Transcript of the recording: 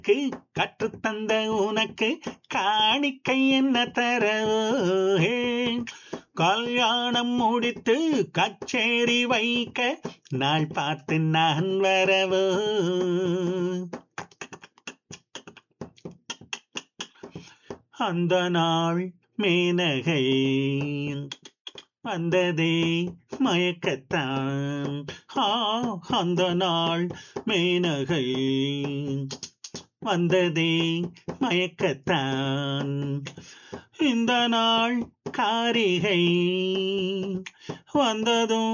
எனக்கு கற்றுத்தந்த உனக்கு காணிக்கை என்ன தரவே கல்யாணம் முடித்து கச்சேரி வைக்க நாள் பார்த்து நான் வரவோ அந்த நாள் மேனகை வந்ததே மயக்கத்தான் ஆ அந்த நாள் மேனகை வந்ததே மயக்கத்தான் இந்த நாள் காரிகை வந்ததும்